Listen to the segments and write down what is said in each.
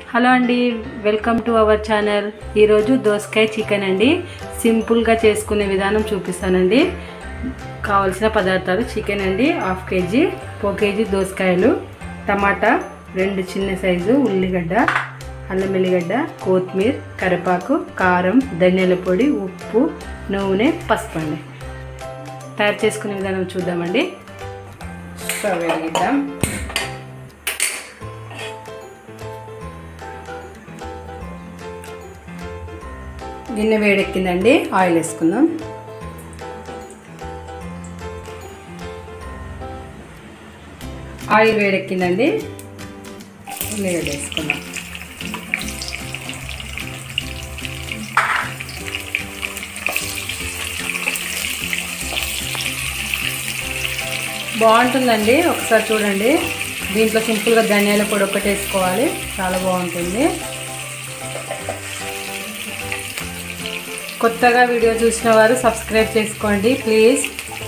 hello అండి welcome to our channel ఈరోజు దోసకాయ చికెన్ అండి సింపుల్గా చేసుకునే విధానం చూపిస్తానండి కావలసిన పదార్థాలు చికెన్ అండి హాఫ్ కేజీ పో కేజీ దోసకాయలు టమాటా రెండు చిన్న సైజు ఉల్లిగడ్డ అల్లం వెల్లిగడ్డ కొత్తిమీర కరివేపాకు కారం ధనియాల పొడి ఉప్పు నూనె పసుపు అండి తయారు చేసుకునే విధానం చూద్దామండి స్టవ్ వెలిగిద్దాం గిన్నె వేడెక్కిందండి ఆయిల్ వేసుకుందాం ఆయిల్ వేడెక్కిందండి ఉల్లిగడ్డ వేసుకుందాం బాగుంటుందండి ఒకసారి చూడండి దీంట్లో సింపుల్గా ధనియాల పొడి ఒకటి వేసుకోవాలి చాలా బాగుంటుంది కొత్తగా వీడియో చూసిన వారు సబ్స్క్రైబ్ చేసుకోండి ప్లీజ్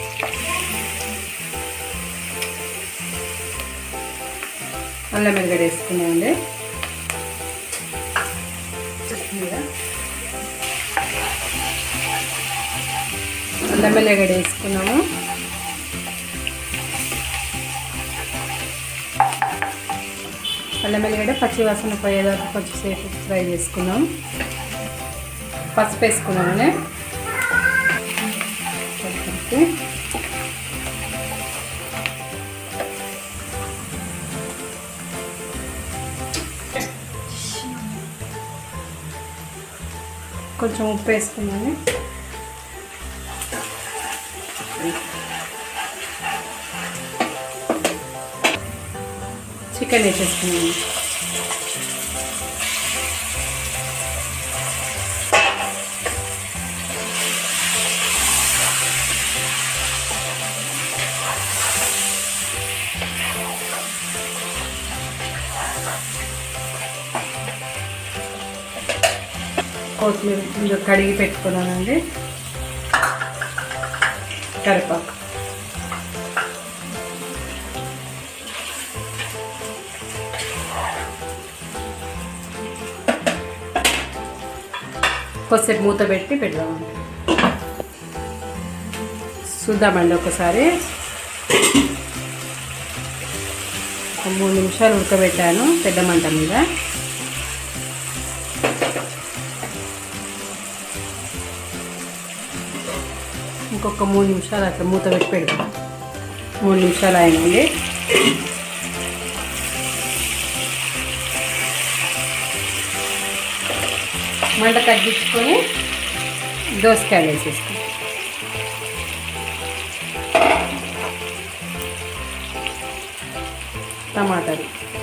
అల్లం వెల్లిగడ్డ వేసుకున్నామండి అల్లం వెల్లిగడ్డ వేసుకున్నాము అల్లం వెల్లిగడ్డ పచ్చి వాసన పోయేదాకా కొంచెంసేపు ఫ్రై చేసుకున్నాం పసుపు వేసుకున్నామని పసుపు కొంచెం ఉప్పు వేసుకున్నాను చికెన్ వేసేసుకున్నాను కొత్తిమీర ముందు కడిగి పెట్టుకున్నానండి కరివేపాకు కొద్దిసేపు మూత పెట్టి పెడదామండి చూద్దామండి ఒకసారి ఒక మూడు నిమిషాలు ఉడకబెట్టాను పెద్ద మంట మీద ఇంకొక మూడు నిమిషాలు అట్లా మూత పెట్టి పెడతాం మూడు నిమిషాలు అయినండి మంట తగ్గించుకొని దోసకాయలు వేసేస్తాం టమాటాలు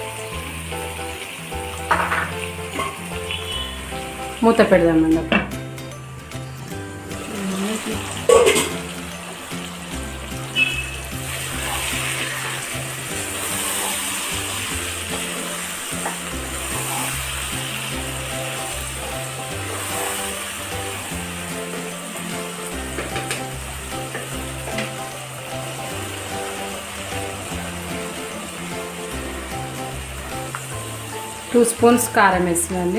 మూత పెడదామండి అప్పుడు టూ స్పూన్స్ కారం వేస్తుందండి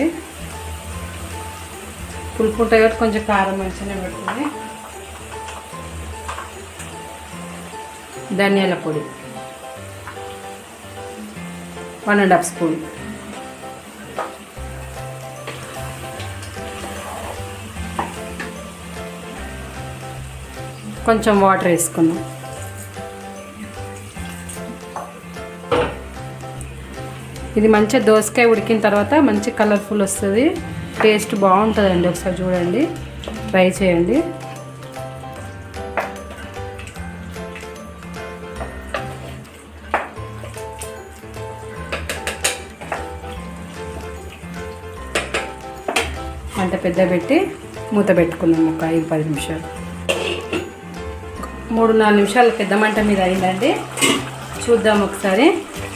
పులుపు ఉంటాయి కాబట్టి కొంచెం కారం మంచిగానే పడుతుంది ధనియాల పొడి వన్ అండ్ హాఫ్ స్పూన్ కొంచెం వాటర్ వేసుకున్నాం ఇది మంచిగా దోసకాయ ఉడికిన తర్వాత మంచి కలర్ఫుల్ వస్తుంది టేస్ట్ బాగుంటుందండి ఒకసారి చూడండి ట్రై చేయండి మంట పెద్ద పెట్టి మూత పెట్టుకున్నాం ఒక ఐదు పది నిమిషాలు మూడు నాలుగు నిమిషాలు పెద్ద మంట మీద అయిందండి చూద్దాం ఒకసారి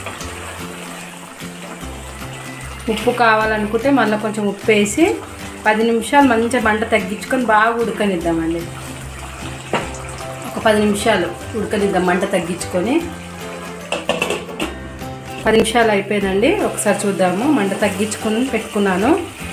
ఉప్పు కావాలనుకుంటే మళ్ళీ కొంచెం ఉప్పు వేసి పది నిమిషాలు మంచిగా మంట తగ్గించుకొని బాగా ఉడకనిద్దామండి ఒక పది నిమిషాలు ఉడకనిద్దాం మంట తగ్గించుకొని పది నిమిషాలు అయిపోయిందండి ఒకసారి చూద్దాము మంట తగ్గించుకుని పెట్టుకున్నాను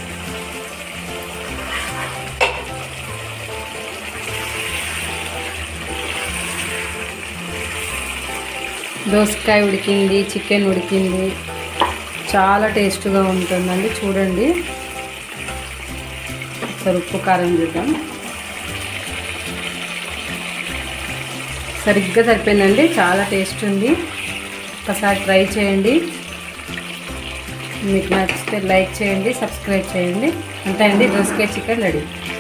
దోసకాయ ఉడికింది చికెన్ ఉడికింది చాలా టేస్ట్గా ఉంటుందండి చూడండి ఒకసారి ఉప్పు కారం చూద్దాం సరిగ్గా సరిపోయిందండి చాలా టేస్ట్ ఉంది ఒకసారి ట్రై చేయండి మీకు నచ్చితే లైక్ చేయండి సబ్స్క్రైబ్ చేయండి అంతే అండి దోసకాయ చికెన్ రెడీ